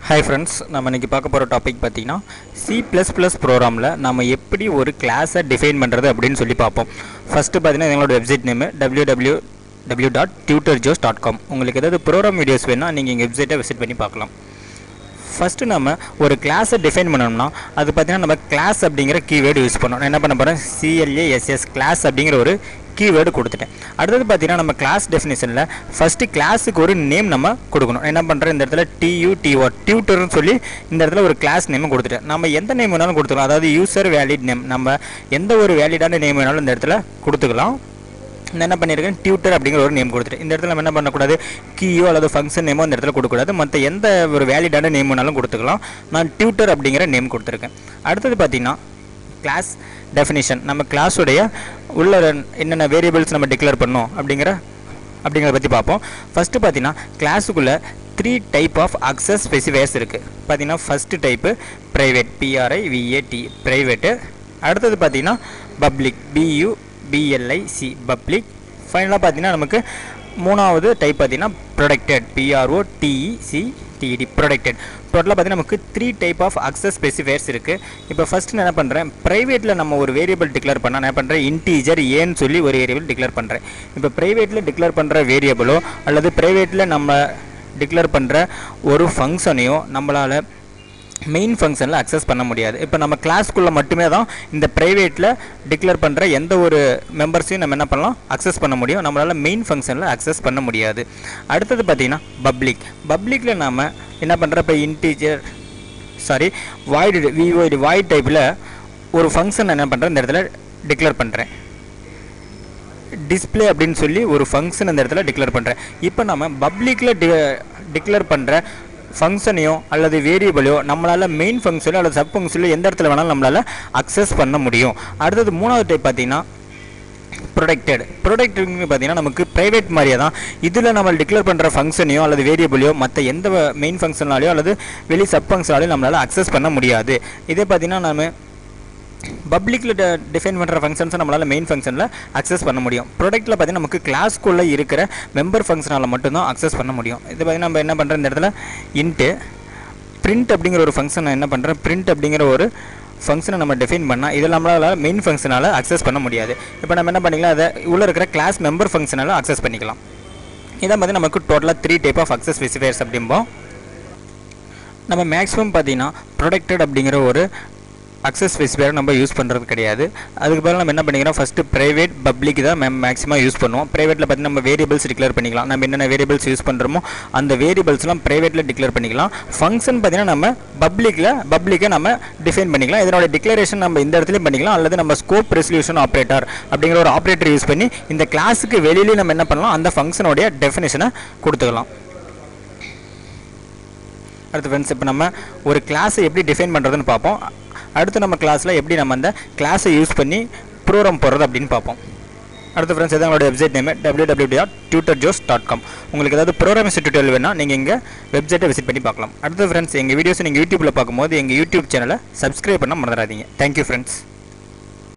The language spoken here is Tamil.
ஹாய் ஃப்ரெண்ட்ஸ் நம்ம இன்றைக்கி பார்க்க போகிற டாபிக் பார்த்தீங்கன்னா சி ப்ளஸ் ப்ளஸ் ப்ரோக்ராமில் நம்ம எப்படி ஒரு கிளாஸை டிஃபைன் பண்ணுறது அப்படின்னு சொல்லி பார்ப்போம் ஃபஸ்ட்டு பார்த்தீங்கன்னா எங்களோட website name W W W dot tutor Joes dot com உங்களுக்கு ஏதாவது ப்ரோக்ராம் வீடியோஸ் வேணால் நீங்கள் எங்கள் வெப்சைட்டை விசிட் பண்ணி பார்க்கலாம் ஃபஸ்ட்டு நம்ம ஒரு கிளாஸை டிஃபைன் பண்ணணும்னா அது பார்த்தீங்கன்னா நம்ம கிளாஸ் அப்படிங்கிற கீவேர்டு யூஸ் பண்ணணும் நான் என்ன பண்ண போகிறேன் சிஎல்ஏஎஸ்எஸ் கிளாஸ் அப்படிங்கிற ஒரு கீவேர்டு கொடுத்துட்டேன் அடுத்தது பார்த்தீங்கன்னா நம்ம கிளாஸ் டெஃபினேஷனில் ஃபஸ்ட்டு கிளாஸுக்கு ஒரு நேம் நம்ம கொடுக்கணும் என்ன பண்ணுறேன் இந்த இடத்துல டியூ டிஓ டியூட்டர்னு சொல்லி இந்த இடத்துல ஒரு கிளாஸ் நேம் கொடுத்துட்டேன் நம்ம எந்த நேம் வேணாலும் கொடுத்துக்கலாம் அதாவது யூசர் வேலிட் நேம் நம்ம எந்த ஒரு வேலிடான நேம் வேணாலும் இந்த இடத்துல கொடுத்துக்கலாம் நான் என்ன பண்ணியிருக்கேன் டியூட்டர் அப்படிங்கிற ஒரு நேம் கொடுத்துட்டேன் இந்த இடத்துல நம்ம என்ன பண்ணக்கூடாது கீயோ அல்லது ஃபங்க்ஷன் நேமோ இந்த இடத்துல கொடுக்கக்கூடாது மற்ற எந்த ஒரு வேலிடான நேம் வேணாலும் கொடுத்துக்கலாம் நான் டியூட்டர் அப்படிங்கிற நேம் கொடுத்துருக்கேன் அடுத்தது பார்த்தீங்கன்னா கிளாஸ் டெஃபினிஷன் நம்ம கிளாஸுடைய உள்ள என்னென்ன வேரியபிள்ஸ் நம்ம டிக்ளேர் பண்ணோம் அப்படிங்கிற அப்படிங்கிறத பற்றி பார்ப்போம் ஃபஸ்ட்டு பார்த்தீங்கன்னா கிளாஸுக்குள்ளே three type of access specifiers இருக்குது பார்த்தீங்கன்னா first type private P R I V A T private அடுத்தது பார்த்தீங்கன்னா பப்ளிக் பியூ பிஎல்ஐசி பப்ளிக் ஃபைனலாக பார்த்தீங்கன்னா நமக்கு மூணாவது டைப் பார்த்தீங்கன்னா protected P R O D E C T E D protected டோட்டலாக பார்த்தீங்கன்னா நமக்கு three type of access specifiers இருக்குது இப்போ ஃபஸ்ட்டு நான் என்ன பண்ணுறேன் ப்ரைவேட்டில் நம்ம ஒரு வேரியபிள் டிக்ளேர் பண்ணால் என்ன பண்ணுறேன் இன்டீஜர் ஏன்னு சொல்லி ஒரு வேரியபிள் டிக்ளேர் பண்ணுறேன் இப்போ ப்ரைவேட்டில் டிக்ளேர் பண்ணுற வேரியபிளோ அல்லது ப்ரைவேட்டில் நம்ம டிக்ளேர் பண்ணுற ஒரு ஃபங்க்ஷனையோ நம்மளால் மெயின் ஃபங்க்ஷனில் அக்சஸ் பண்ண முடியாது இப்போ நம்ம கிளாஸ்க்குள்ளே மட்டுமே தான் இந்த ப்ரைவேட்டில் டிக்ளேர் பண்ணுற எந்த ஒரு மெம்பர்ஸையும் நம்ம என்ன பண்ணலாம் அக்சஸ் பண்ண முடியும் நம்மளால் மெயின் ஃபங்க்ஷனில் அக்சஸ் பண்ண முடியாது அடுத்தது பார்த்திங்கன்னா பப்ளிக் பப்ளிக்கில் நாம் என்ன பண்ணுற இப்போ integer sorry void V O D void டைப்பில் ஒரு ஃபங்க்ஷன் என்ன பண்ணுறேன் இந்த இடத்துல டிக்ளேர் பண்ணுறேன் டிஸ்பிளே அப்படின்னு சொல்லி ஒரு ஃபங்க்ஷன் இந்த இடத்துல டிக்ளேர் பண்ணுறேன் இப்போ நம்ம பப்ளிக்கில் டி டிக்ளேர் பண்ணுற ஃபங்க்ஷனையோ அல்லது வேரியபிளையோ நம்மளால் மெயின் ஃபங்க்ஷனோ அல்லது சப் ஃபங்க்ஷனோ எந்த இடத்துல வேணாலும் நம்மளால் அக்சஸ் பண்ண முடியும் அடுத்தது மூணாவது டைப் பார்த்தீங்கன்னா ப்ரொடெக்டட் ப்ரொடெக்டட்னு பார்த்தீங்கன்னா நமக்கு ப்ரைவேட் மாதிரியே தான் இதில் நம்ம டிக்ளேர் பண்ணுற ஃபங்க்ஷனையோ அல்லது வேரியபிளையோ மற்ற எந்த மெயின் ஃபங்க்ஷனாலையோ அல்லது வெளி சப் ஃபங்க்ஷனாலையும் நம்மளால் அக்சஸ் பண்ண முடியாது இதே பார்த்தீங்கன்னா நம்ம பப்ளிக்கில் டிஃபைன் பண்ணுற ஃபங்க்ஷன்ஸை நம்மளால் மெயின் ஃபங்க்ஷனில் அக்சஸ் பண்ண முடியும் ப்ராடக்ட்டில் பார்த்தீங்கன்னா நமக்கு கிளாஸ்க்குள்ளே இருக்கிற மெம்பர் ஃபங்க்ஷனால் மட்டும்தான் அக்சஸ் பண்ண முடியும் இது பார்த்தீங்கன்னா நம்ம என்ன பண்ணுறோம் இந்த இடத்துல இன்ட்டு பிரிண்ட் அப்படிங்கிற ஒரு ஃபங்க்ஷனை என்ன பண்ணுறோம் பிரிண்ட் அப்படிங்கிற ஒரு ஃபங்க்ஷனை நம்ம டிஃபைன் பண்ணால் இதில் நம்மளால் மெயின் ஃபங்க்ஷனால் அக்சஸ் பண்ண முடியாது இப்போ நம்ம என்ன பண்ணிக்கலாம் அதை உள்ளே இருக்கிற கிளாஸ் மெம்பர் ஃபங்க்ஷனால் அக்சஸ் பண்ணிக்கலாம் இதான் பார்த்தீங்கன்னா நமக்கு டோட்டலாக three type of access specifiers அப்படிம்போம் நம்ம மேக்ஸிமம் பார்த்தீங்கன்னா ப்ரொடக்டட் அப்படிங்கிற ஒரு அக்சஸ் ஸ்பெசிஃபையர் நம்ம யூஸ் பண்ணுறது கிடையாது அதுக்கு பதிலாக நம்ம என்ன பண்ணிக்கிறோம் ஃபஸ்ட்டு ப்ரைவேட் பப்ளிக் தான் மேம் மேக்ஸிமம் யூஸ் பண்ணுவோம் ப்ரைவேட்டில் பார்த்தீங்கன்னா நம்ம வேரியபிள்ஸ் டிக்ளேர் பண்ணிக்கலாம் நம்ம என்னென்ன வேரியபிள்ஸ் யூஸ் பண்ணுறோமோ அந்த வேரியபிள்ஸ்லாம் ப்ரைவேட்டில் டிக்ளேர் பண்ணிக்கலாம் ஃபங்க்ஷன் பார்த்தீங்கன்னா நம்ம பப்ளிக்கில் பப்ளிக்கை நம்ம டிஃபைன் பண்ணிக்கலாம் இதனோட டிக்ளரேஷன் நம்ம இந்த இடத்துலையும் பண்ணிக்கலாம் அல்லது நம்ம ஸ்கோப் ரெசல்யூஷன் ஆப்ரேட்டர் அப்படிங்கிற ஒரு ஆப்ரேட்டர் யூஸ் பண்ணி இந்த கிளாஸுக்கு வெளியிலேயே நம்ம என்ன பண்ணலாம் அந்த ஃபங்க்ஷனுடைய டெஃபினேஷனை கொடுத்துக்கலாம் அடுத்து ஃப்ரெண்ட்ஸ் இப்போ நம்ம ஒரு கிளாஸை எப்படி டிஃபைன் பண்ணுறதுன்னு பார்ப்போம் அடுத்து நம்ம கிளாஸில் எப்படி நம்ம அந்த கிளாஸை யூஸ் பண்ணி ப்ரோக்ராம் போடுறது அப்படின்னு பார்ப்போம் அடுத்து ஃப்ரெண்ட்ஸ் எதாவது எங்களோட website name W W dot tutor Joes dot com உங்களுக்கு ஏதாவது ப்ரோக்ராமிங் டியூட்டோரியல் வேணால் நீங்கள் எங்கள் வெப்சைட்டை விசிட் பண்ணி பார்க்கலாம் அடுத்து ஃப்ரெண்ட்ஸ் எங்கள் வீடியோஸ் நீங்கள் யூடியூப்பில் பார்க்கும்போது எங்கள் யூடியூப் சேனலை சப்ஸ்கிரைப் பண்ண மறந்துடாதீங்க தேங்க்யூ ஃப்ரெண்ட்ஸ்